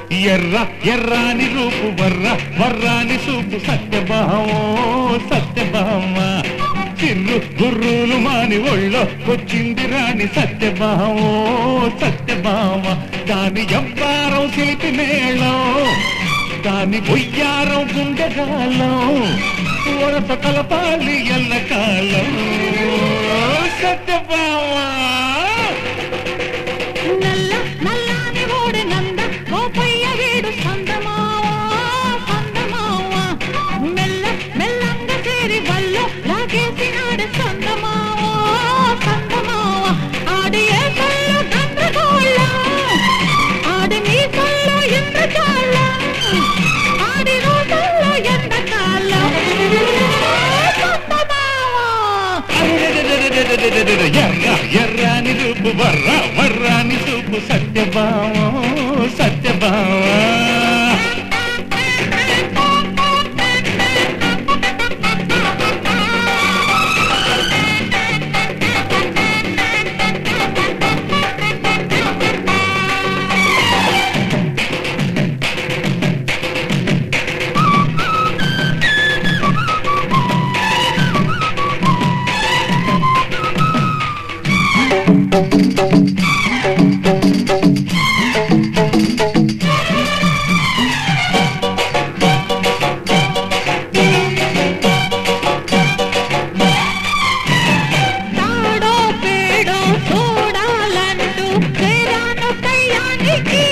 ఎర్ర ఎర్రాని రూపు వర్ర వర్రాని సూపు సత్యభామో సత్యభామ చిర్రు గుర్రులు మాని ఒళ్ళో వచ్చింది రాణి సత్యభామో సత్యభామ దాని ఎవ్వారం శిల్పి మేళం దాని బొయ్యారం గుండెగాలం వరస కలపాలి ఎల్లకాలం సత్యభామ నల్ల నల్లాని ఓడి నంద గోపయ్య వీడు సందమావా సందమావా మెల్ల మెల్లంగా చేరి వల్లో లాగేసినాడు సందమావా సందమావా ఆడి ఏ కళ్ళు గందరగోళం ఆడి మీ కళ్ళు ఇంద్రజాలం ఆడి రోజుల్లో ఎండకాలం సందమావా ఎర్ర ఎర్రాని రూపు వర్ర వర్రాని సూపు సత్యభామ సత్యభామ తాడో పేడో చూడాలంటూ చేరాను కయ్యానికి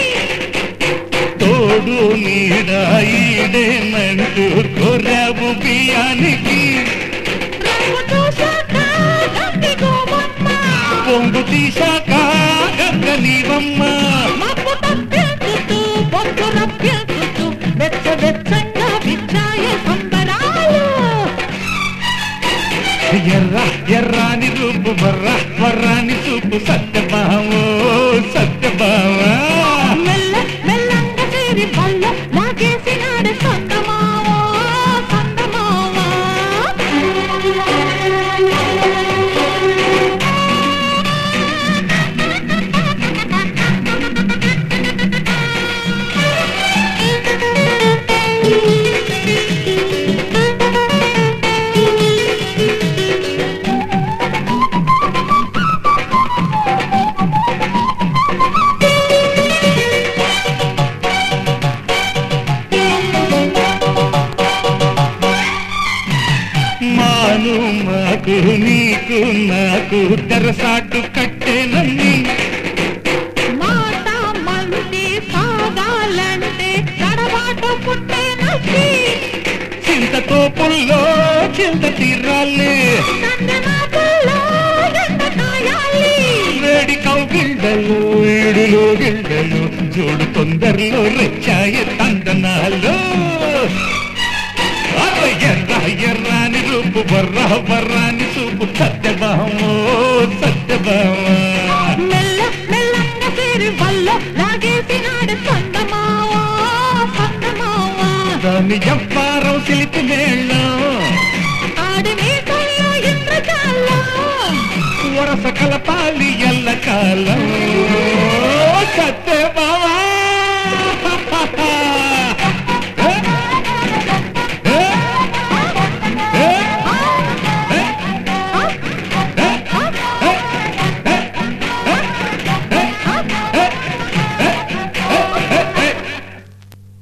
తోడు నీడ ఈడేనంటూ కొరాబు బియ్యానికి రంగు చూశాక గంగి గోమమ్మ పొంగు తీశాక గంగ నీవమ్మ మబ్బు తప్పించుతూ బొట్టు రప్పించుతూ వెచ్చ వెచ్చంగా విచ్చాయ సంబరాలు ఎర్ర ఎర్రాని రూపు వర్ర వర్రాని చూపు సత్యభామో సత్యభామ మెల్ల మెల్లంగా చేరి వల్ల లాగేసినాడు సందమావా సందమావా మాను మాకు నీకు నాకు తెరసాటు కట్టేనని మాట మల్లి సాగాలంటే తడబాటు పుట్టేనొచ్చి చింతతో పుల్లో చింత తీరాలే సందమాకుల్లో ఎండ కాయాలి వేడి కౌగిళ్ళలు ఈడులో గిళ్ళలు చూడు తొందరలో రెచ్చాయ తందనాలు అరే ఎర్ర ఎర్రాని రూపు బర్ర బర్రాని చూపు సత్యభామో సత్యభామ మెల్ల మెల్లంగా చేరి వల్ల లాగేసినాడు సందమావా సందమావా దాని ఎవ్వారం సిలిపి మేళం ఆడి నీ కళ్ళు ఇంద్రజాలం వరస కలపాలి ఎల్లకాలం సత్యభామ